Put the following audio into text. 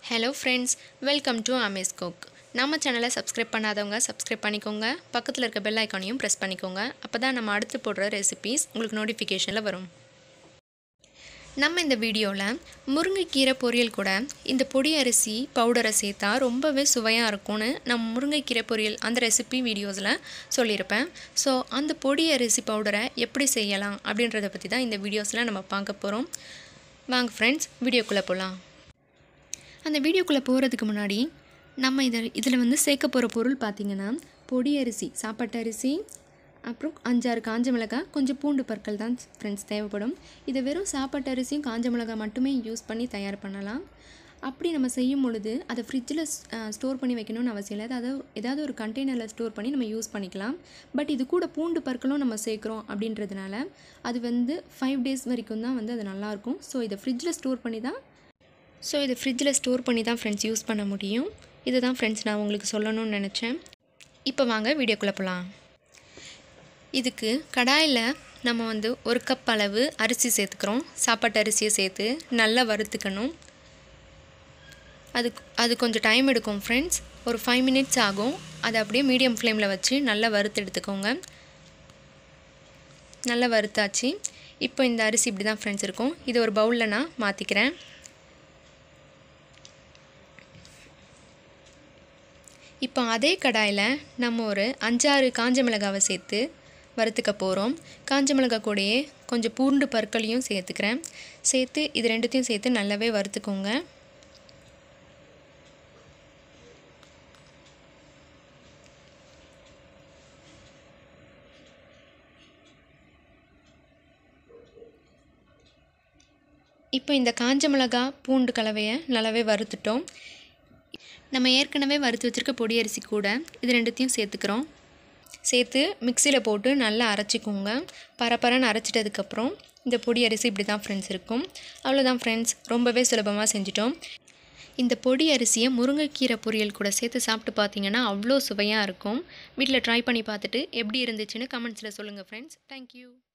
hello friends welcome to amaze cook நம்ம சேனலை subscribe பண்ணாதவங்க சப்ஸ்கிரைப் பண்ணிக்கோங்க பக்கத்தில் இருக்க பெல் ஐக்கானையும் ப்ரெஸ் பண்ணிக்கோங்க அப்போ தான் நம்ம அடுத்து போடுற ரெசிபீஸ் உங்களுக்கு நோட்டிஃபிகேஷனில் வரும் நம்ம இந்த வீடியோவில் முருங்கைக்கீரை பொரியல் கூட இந்த பொடி அரிசி பவுடரை சேர்த்தா ரொம்பவே சுவையாக இருக்கும்னு நம்ம முருங்கைக்கீரை பொரியல் அந்த ரெசிபி வீடியோஸில் சொல்லியிருப்பேன் ஸோ அந்த பொடி அரிசி பவுடரை எப்படி செய்யலாம் அப்படின்றத பற்றி தான் இந்த வீடியோஸில் நம்ம பார்க்க போகிறோம் வாங்க ஃப்ரெண்ட்ஸ் வீடியோக்குள்ளே போகலாம் அந்த வீடியோக்குள்ளே போகிறதுக்கு முன்னாடி நம்ம இதில் இதில் வந்து சேர்க்க போகிற பொருள் பார்த்திங்கன்னா பொடி அரிசி சாப்பாட்டு அரிசி அப்புறம் அஞ்சாறு காஞ்ச மிளகாய் கொஞ்சம் பூண்டு பற்கள் தான் ஃப்ரெண்ட்ஸ் தேவைப்படும் இதை வெறும் சாப்பாட்டு அரிசியும் காஞ்ச மிளகாய் மட்டுமே யூஸ் பண்ணி தயார் பண்ணலாம் அப்படி நம்ம செய்யும் பொழுது அதை ஃப்ரிட்ஜில் ஸ்டோர் பண்ணி வைக்கணும்னு அவசியம் இல்லை அதாவது ஏதாவது ஒரு கண்டெய்னரில் ஸ்டோர் பண்ணி நம்ம யூஸ் பண்ணிக்கலாம் பட் இது கூட பூண்டு பற்களும் நம்ம சேர்க்குறோம் அப்படின்றதுனால அது வந்து ஃபைவ் டேஸ் வரைக்கும் தான் வந்து அது நல்லாயிருக்கும் ஸோ இதை ஃப்ரிட்ஜில் ஸ்டோர் பண்ணி தான் ஸோ இதை ஃப்ரிட்ஜில் ஸ்டோர் பண்ணி தான் ஃப்ரெண்ட்ஸ் யூஸ் பண்ண முடியும் இதுதான் ஃப்ரெண்ட்ஸ் நான் உங்களுக்கு சொல்லணும்னு நினச்சேன் இப்போ வாங்க வீடியோக்குள்ளே போகலாம் இதுக்கு கடாயில் நம்ம வந்து ஒரு கப் அளவு அரிசி சேர்த்துக்கிறோம் சாப்பாட்டு அரிசியை சேர்த்து நல்லா வறுத்துக்கணும் அது அது கொஞ்சம் டைம் எடுக்கும் ஃப்ரெண்ட்ஸ் ஒரு ஃபைவ் மினிட்ஸ் ஆகும் அதை அப்படியே மீடியம் ஃப்ளேமில் வச்சு நல்லா வறுத்து எடுத்துக்கோங்க நல்லா வறுத்தாச்சு இப்போ இந்த அரிசி இப்படி தான் ஃப்ரெண்ட்ஸ் இருக்கும் இது ஒரு பவுலில் நான் மாற்றிக்கிறேன் இப்போ அதே கடாயில் நம்ம ஒரு அஞ்சாறு காஞ்ச மிளகாவை சேர்த்து வறுத்துக்க போகிறோம் காஞ்ச மிளகாய் கூடயே கொஞ்சம் பூண்டு பற்களையும் சேர்த்துக்கிறேன் சேர்த்து இது ரெண்டுத்தையும் சேர்த்து நல்லாவே வறுத்துக்கோங்க இப்போ இந்த காஞ்ச மிளகா பூண்டு கலவையை நல்லாவே வறுத்துட்டோம் நம்ம ஏற்கனவே வறுத்து வச்சுருக்க பொடி அரிசி கூட இது ரெண்டுத்தையும் சேர்த்துக்கிறோம் சேர்த்து மிக்சியில் போட்டு நல்லா அரைச்சிக்கோங்க பரப்பரன்னு அரைச்சிட்டதுக்கப்புறம் இந்த பொடி அரிசி இப்படி தான் ஃப்ரெண்ட்ஸ் இருக்கும் அவ்வளோதான் ஃப்ரெண்ட்ஸ் ரொம்பவே சுலபமாக செஞ்சிட்டோம் இந்த பொடி அரிசியை முருங்கைக்கீரை பொரியல் கூட சேர்த்து சாப்பிட்டு பார்த்தீங்கன்னா அவ்வளோ சுவையாக இருக்கும் வீட்டில் ட்ரை பண்ணி பார்த்துட்டு எப்படி இருந்துச்சுன்னு கமெண்ட்ஸில் சொல்லுங்கள் ஃப்ரெண்ட்ஸ் தேங்க்யூ